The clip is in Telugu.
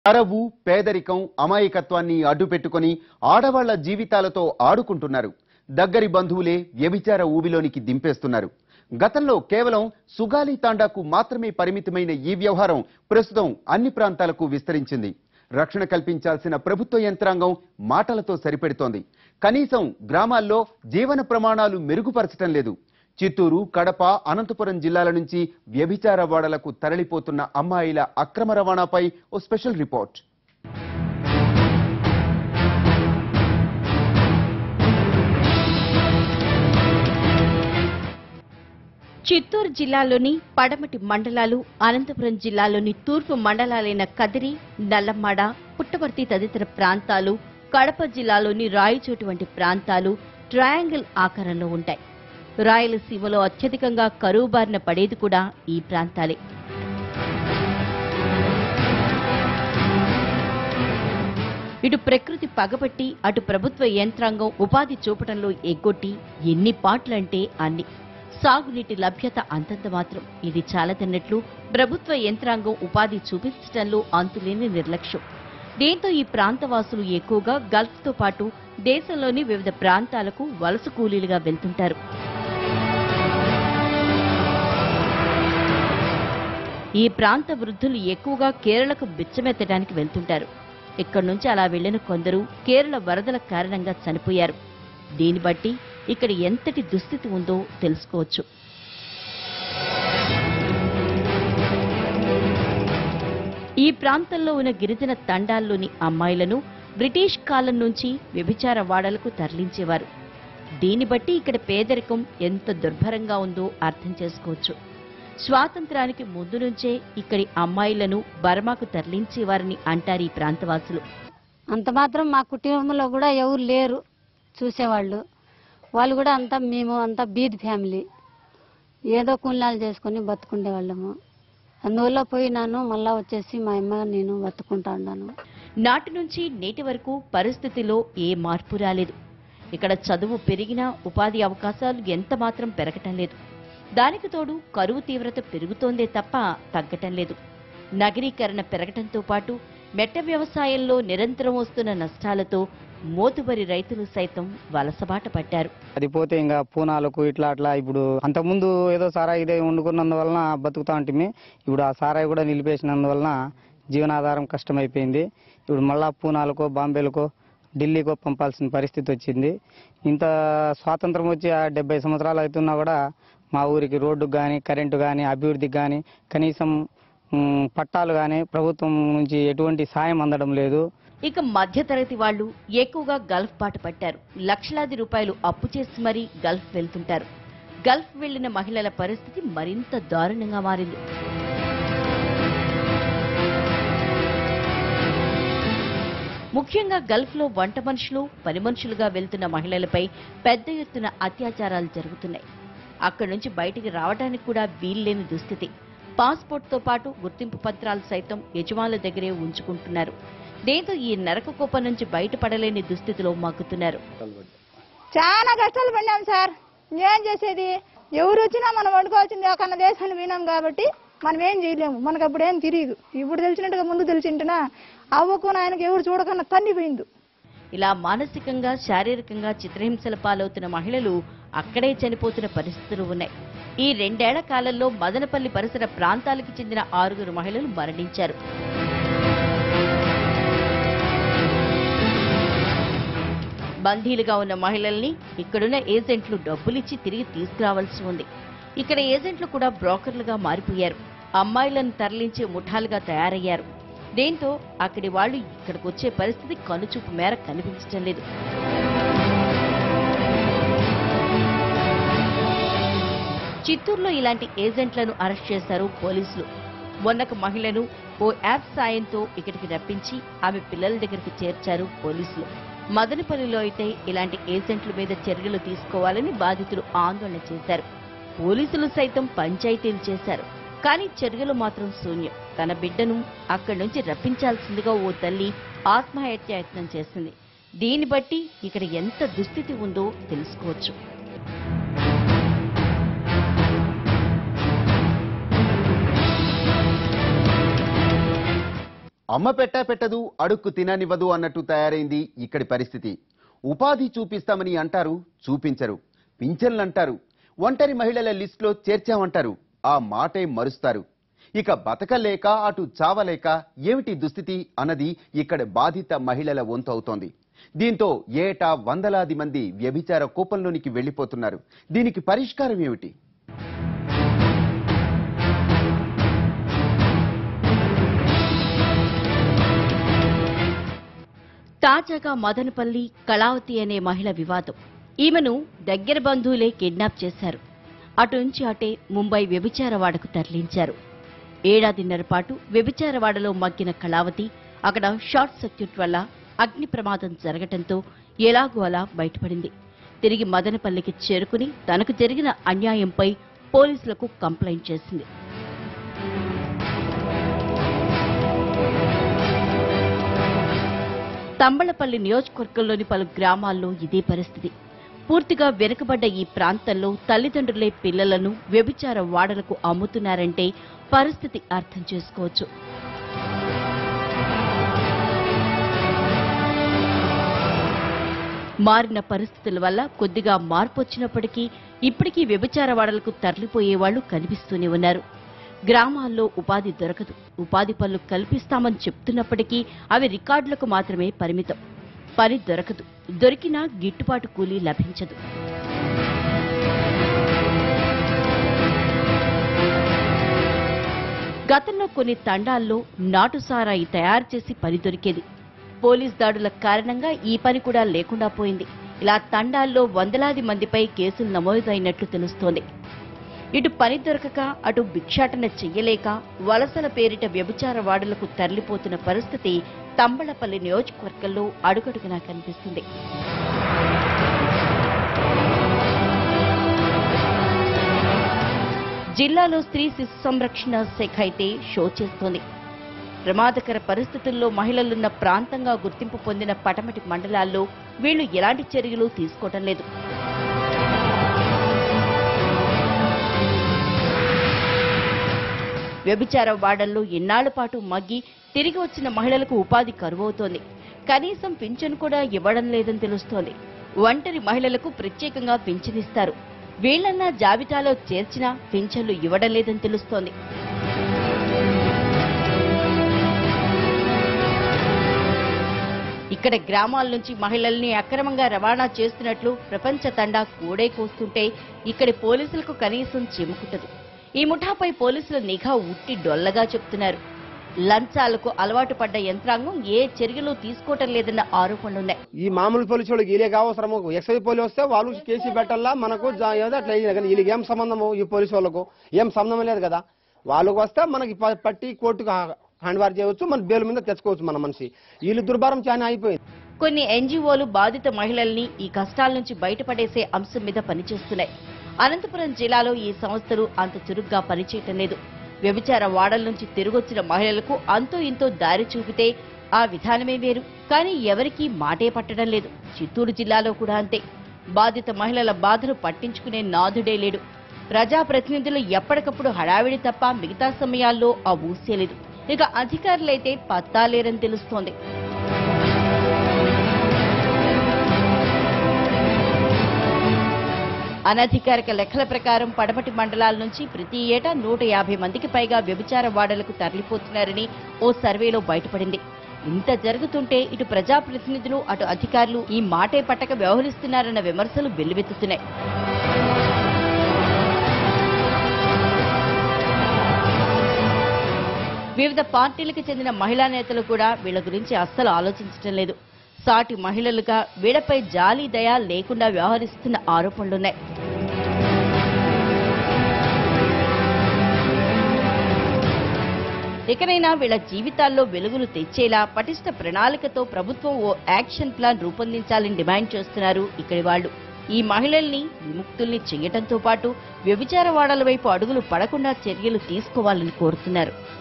కరవు పేదరికం అమాయకత్వాన్ని అడ్డుపెట్టుకొని ఆడవాళ్ల జీవితాలతో ఆడుకుంటున్నారు దగ్గరి బంధువులే వ్యభిచార ఊబిలోనికి దింపేస్తున్నారు గతంలో కేవలం సుగాలి తాండాకు మాత్రమే పరిమితమైన ఈ వ్యవహారం ప్రస్తుతం అన్ని ప్రాంతాలకు విస్తరించింది రక్షణ కల్పించాల్సిన ప్రభుత్వ యంత్రాంగం మాటలతో సరిపెడుతోంది కనీసం గ్రామాల్లో జీవన ప్రమాణాలు మెరుగుపరచడం లేదు చిత్తూరు కడప అనంతపురం జిల్లాల నుంచి వ్యభిచార వాడలకు తరలిపోతున్న అమ్మాయిల అక్రమ రవాణాపై ఓ స్పెషల్ రిపోర్ట్ చిత్తూరు జిల్లాలోని పడమటి మండలాలు అనంతపురం జిల్లాలోని తూర్పు మండలాలైన కదిరి నల్లమ్మాడ పుట్టవర్తి తదితర ప్రాంతాలు కడప జిల్లాలోని రాయచోటి వంటి ప్రాంతాలు ట్రయాంగిల్ ఆకారంలో ఉంటాయి రాయలసీమలో అత్యధికంగా కరువు బారిన పడేది కూడా ఈ ప్రాంతాలే ఇటు ప్రకృతి పగబట్టి అటు ప్రభుత్వ యంత్రాంగం ఉపాధి చూపటంలో ఎగ్గొట్టి ఎన్ని పాటలంటే అన్ని సాగునీటి లభ్యత అంతంత మాత్రం ఇది చాలదన్నట్లు ప్రభుత్వ యంత్రాంగం ఉపాధి చూపించడంలో అంతులేని నిర్లక్ష్యం దీంతో ఈ ప్రాంతవాసులు ఎక్కువగా గల్ఫ్తో పాటు దేశంలోని వివిధ ప్రాంతాలకు వలస కూలీలుగా వెళ్తుంటారు ఈ ప్రాంత వృద్ధులు ఎక్కువగా కేరళకు బిచ్చమెత్తడానికి వెళ్తుంటారు ఇక్కడి నుంచి అలా వెళ్లిన కొందరు కేరళ వరదల కారణంగా చనిపోయారు దీన్ని బట్టి ఇక్కడ ఎంతటి దుస్థితి ఉందో తెలుసుకోవచ్చు ఈ ప్రాంతంలో ఉన్న గిరిజన తండాల్లోని అమ్మాయిలను బ్రిటిష్ కాలం నుంచి వ్యభిచార వాడలకు తరలించేవారు దీన్ని బట్టి ఇక్కడ పేదరికం ఎంత దుర్భరంగా ఉందో అర్థం చేసుకోవచ్చు స్వాతంత్రానికి ముందు నుంచే ఇక్కడి అమ్మాయిలను బర్మాకు తరలించేవారని అంటారు ఈ ప్రాంతవాసులు అంత మాత్రం మా కుటుంబంలో కూడా ఎవరు లేరు చూసేవాళ్ళు వాళ్ళు కూడా అంతా మేము అంతా బీద్ ఫ్యామిలీ ఏదో కూలాలు చేసుకొని బతుకుండే వాళ్ళము అందువల్ల పోయినాను మళ్ళా వచ్చేసి మా అమ్మ నేను బతుకుంటా ఉన్నాను నాటి నుంచి నేటి వరకు పరిస్థితిలో ఏ మార్పు రాలేదు ఇక్కడ చదువు పెరిగినా ఉపాధి అవకాశాలు ఎంత మాత్రం పెరగటం లేదు దానికి తోడు కరువు తీవ్రత పెరుగుతోందే తప్ప తగ్గటం లేదు నగరీకరణ పెరగటంతో పాటు మెట్ట వ్యవసాయంలో నిరంతరం వస్తున్న నష్టాలతో మోతుబరి రైతులు సైతం వలసబాట పట్టారు అది పోతే ఇంకా పూనాలకు ఇట్లా అట్లా ఇప్పుడు అంతకుముందు ఏదో సారాయి ఇదే వండుకున్నందువలన బతుకుతా ఉంటుంది ఇప్పుడు ఆ సారాయి కూడా నిలిపేసినందువలన జీవనాధారం కష్టమైపోయింది ఇప్పుడు మళ్ళా పూనాలకో బాంబేలకో ఢిల్లీకో పంపాల్సిన పరిస్థితి వచ్చింది ఇంత స్వాతంత్రం వచ్చి ఆ డెబ్బై సంవత్సరాలు అవుతున్నా కూడా మా ఊరికి రోడ్డుకు కానీ కరెంటు కానీ అభివృద్ధికి కానీ కనీసం మ్, పట్టాలు కానీ ప్రభుత్వం నుంచి ఎటువంటి సాయం అందడం లేదు ఇక మధ్యతరగతి వాళ్ళు ఎక్కువగా గల్ఫ్ బాట పట్టారు లక్షలాది రూపాయలు అప్పు చేసి మరీ గల్ఫ్ వెళ్తుంటారు గల్ఫ్ వెళ్లిన మహిళల పరిస్థితి మరింత దారుణంగా మారింది ముఖ్యంగా గల్ఫ్లో వంట మనుషులు పని మనుషులుగా వెళ్తున్న మహిళలపై పెద్ద ఎత్తున అత్యాచారాలు జరుగుతున్నాయి అక్కడి నుంచి బయటికి రావడానికి కూడా వీల్లేని దుస్థితి పాస్పోర్ట్తో పాటు గుర్తింపు పత్రాలు సైతం యజమానుల దగ్గరే ఉంచుకుంటున్నారు దీంతో ఈ నరక కుప్ప నుంచి బయటపడలేని దుస్థితిలో మగ్గుతున్నారు చాలా కష్టాలు పడినాం సార్ ఏం చేసేది ఎవరు వచ్చినా మనం వండుకోవాల్సింది ఒక దేశాన్ని వినాం కాబట్టి మనం ఏం చేయలేము మనకు అప్పుడు ఏం తెలియదు ఇప్పుడు తెలిసినట్టుగా ముందు తెలిసింటున్నా అవ్వకు నాయనకు ఎవరు చూడకుండా తన్నిపోయింది ఇలా మానసికంగా శారీరకంగా చిత్రహింసల పాలవుతున్న మహిళలు అక్కడే చనిపోతున్న పరిస్థితులు ఉన్నాయి ఈ రెండేళ్ల కాలంలో మదనపల్లి పరిసర ప్రాంతాలకు చెందిన ఆరుగురు మహిళలు మరణించారు బందీలుగా ఉన్న మహిళల్ని ఇక్కడున్న ఏజెంట్లు డబ్బులిచ్చి తిరిగి తీసుకురావాల్సి ఉంది ఇక్కడ ఏజెంట్లు కూడా బ్రోకర్లుగా మారిపోయారు అమ్మాయిలను తరలించే ముఠాలుగా తయారయ్యారు దీంతో అక్కడి వాళ్ళు ఇక్కడికి వచ్చే పరిస్థితి కనుచూపు మేర కనిపించడం లేదు చిత్తూరులో ఇలాంటి ఏజెంట్లను అరెస్ట్ చేశారు పోలీసులు మొన్నకు మహిళను ఓ యాప్ సాయంతో ఇక్కడికి రప్పించి ఆమె పిల్లల దగ్గరికి చేర్చారు పోలీసులు మదనపల్లిలో అయితే ఇలాంటి ఏజెంట్ల మీద చర్యలు తీసుకోవాలని బాధితులు ఆందోళన చేశారు పోలీసులు సైతం పంచాయతీలు చేశారు కానీ చర్యలు మాత్రం శూన్యం తన బిడ్డను అక్కడి నుంచి రప్పించాల్సిందిగా ఓ తల్లి ఆత్మహత్యాయత్నం చేసింది దీన్ని బట్టి ఇక్కడ ఎంత దుస్థితి ఉందో తెలుసుకోవచ్చు అమ్మ పెట్టా పెట్టదు అడుక్కు తిననివ్వదు అన్నట్టు తయారైంది ఇక్కడి పరిస్థితి ఉపాధి చూపిస్తామని అంటారు చూపించరు పింఛన్లు అంటారు ఒంటరి మహిళల లిస్టులో చేర్చామంటారు ఆ మాటే మరుస్తారు ఇక బతకలేక అటు చావలేక ఏమిటి దుస్థితి అన్నది ఇక్కడ బాధిత మహిళల వంతు అవుతోంది దీంతో ఏటా వందలాది మంది వ్యభిచార కూపంలోనికి వెళ్లిపోతున్నారు దీనికి పరిష్కారం ఏమిటి తాజాగా మదనపల్లి కళావతి అనే మహిళ వివాదం ఈమెను దగ్గర బంధువులే కిడ్నాప్ చేశారు అటు నుంచి అటే ముంబై వ్యభిచారవాడకు తరలించారు ఏడాదిన్నర పాటు వ్యభిచారవాడలో మగ్గిన కళావతి అక్కడ షార్ట్ సర్క్యూట్ వల్ల అగ్ని ప్రమాదం జరగటంతో ఎలాగో అలా బయటపడింది తిరిగి మదనపల్లికి చేరుకుని తనకు జరిగిన అన్యాయంపై పోలీసులకు కంప్లైంట్ చేసింది తంబళపల్లి నియోజకవర్గంలోని పలు గ్రామాల్లో ఇదే పరిస్థితి పూర్తిగా వెనుకబడ్డ ఈ ప్రాంతంలో తల్లిదండ్రులే పిల్లలను వ్యభిచార వాడలకు అమ్ముతున్నారంటే పరిస్థితి అర్థం చేసుకోవచ్చు మారిన పరిస్థితుల వల్ల కొద్దిగా మార్పు వచ్చినప్పటికీ ఇప్పటికీ వ్యభిచార వాడలకు తరలిపోయేవాళ్లు కనిపిస్తూనే ఉన్నారు గ్రామాల్లో ఉపాధి దొరకదు ఉపాధి పనులు కల్పిస్తామని చెప్తున్నప్పటికీ అవి రికార్డులకు మాత్రమే పరిమితం పని దొరకదు దొరికినా గిట్టుబాటు కూలీ లభించదు గతంలో కొన్ని తండాల్లో నాటు సారాయి తయారు చేసి పని దొరికేది పోలీస్ దాడుల కారణంగా ఈ పని కూడా లేకుండా పోయింది ఇలా తండాల్లో వందలాది మందిపై కేసులు నమోదైనట్లు తెలుస్తోంది ఇటు పని దొరకక అటు భిక్షాటన చెయ్యలేక వలసల పేరిట వ్యభిచార వాడలకు తరలిపోతున్న పరిస్థితి తంబళపల్లి నియోజకవర్గంలో అడుగడుగునా కనిపిస్తుంది జిల్లాలో స్త్రీ శిశు సంరక్షణ శాఖ అయితే షో చేస్తోంది ప్రమాదకర పరిస్థితుల్లో మహిళలున్న ప్రాంతంగా గుర్తింపు పొందిన పటమటి మండలాల్లో వీళ్లు ఎలాంటి చర్యలు తీసుకోవటం లేదు వ్యభిచార వాడల్లో ఇన్నాళ్ల పాటు మగ్గి తిరిగి వచ్చిన మహిళలకు ఉపాధి కరువవుతోంది కనీసం పింఛను కూడా ఇవ్వడం లేదని తెలుస్తోంది ఒంటరి మహిళలకు ప్రత్యేకంగా పింఛనిస్తారు వీళ్లన్నా జాబితాలో చేర్చినా పింఛన్లు ఇవ్వడం లేదని తెలుస్తోంది ఇక్కడ గ్రామాల నుంచి మహిళల్ని అక్రమంగా రవాణా చేస్తున్నట్లు ప్రపంచ తండా కూడే కూస్తుంటే ఇక్కడి పోలీసులకు కనీసం చిమ్ముకుట్టదు ఈ ముఠాపై పోలీసుల నిఘా ఉట్టి డొల్లగా చెప్తున్నారు లంచాలకు అలవాటు పడ్డ యంత్రాంగం ఏ చర్యలు తీసుకోవటం లేదన్న ఆరోపణలున్నాయి ఈ మామూలు పోలీసు వాళ్ళకి వీళ్ళకి అవసరము ఎక్సైజ్ పోలీసు వస్తే వాళ్ళు కేసు పెట్టాలా మనకు జా- ఏదో అట్లా అయింది కానీ వీళ్ళకి ఏం సంబంధము ఈ పోలీసు వాళ్ళకు ఏం సంబంధం లేదు కదా వాళ్ళకు వస్తే మనకి ప- పట్టి కోర్టుకు హ్యాండ్ వార్ చేయవచ్చు మన బెయిల్ మీద తెచ్చుకోవచ్చు మన మనిషి వీళ్ళు దుర్భారం చాలా అయిపోయింది కొన్ని ఎన్జీఓలు బాధిత మహిళల్ని ఈ కష్టాల నుంచి బయటపడేసే అంశం మీద పనిచేస్తున్నాయి అనంతపురం జిల్లాలో ఈ సంస్థలు అంత చురుగ్గా పనిచేయటం లేదు వ్యభిచార వాడల నుంచి తిరిగొచ్చిన మహిళలకు అంతో ఇంతో దారి చూపితే ఆ విధానమే వేరు కానీ ఎవరికీ మాటే పట్టడం లేదు చిత్తూరు జిల్లాలో కూడా అంతే బాధిత మహిళల బాధలు పట్టించుకునే నాథుడే లేడు ప్రజాప్రతినిధులు ఎప్పటికప్పుడు హడావిడి తప్ప మిగతా సమయాల్లో ఆ ఊసే లేదు ఇక అధికారులైతే పత్తా లేరని తెలుస్తోంది అనధికారిక లెక్కల ప్రకారం పడమటి మండలాల నుంచి ప్రతి ఏటా నూట యాభై మందికి పైగా వ్యభిచార వాడలకు తరలిపోతున్నారని ఓ సర్వేలో బయటపడింది ఇంత జరుగుతుంటే ఇటు ప్రజాప్రతినిధులు అటు అధికారులు ఈ మాటే పట్టక వ్యవహరిస్తున్నారన్న విమర్శలు వెల్లువెత్తుతున్నాయి వివిధ పార్టీలకు చెందిన మహిళా నేతలు కూడా వీళ్ళ గురించి అస్సలు ఆలోచించడం లేదు సాటి మహిళలుగా వీళ్లపై జాలి దయ లేకుండా వ్యవహరిస్తున్న ఆరోపణలున్నాయి ఇకనైనా వీళ్ళ జీవితాల్లో వెలుగులు తెచ్చేలా పటిష్ట ప్రణాళికతో ప్రభుత్వం ఓ యాక్షన్ ప్లాన్ రూపొందించాలని డిమాండ్ చేస్తున్నారు ఇక్కడి వాళ్ళు ఈ మహిళల్ని విముక్తుల్ని చేయటంతో పాటు వ్యభిచార వాడల వైపు అడుగులు పడకుండా చర్యలు తీసుకోవాలని కోరుతున్నారు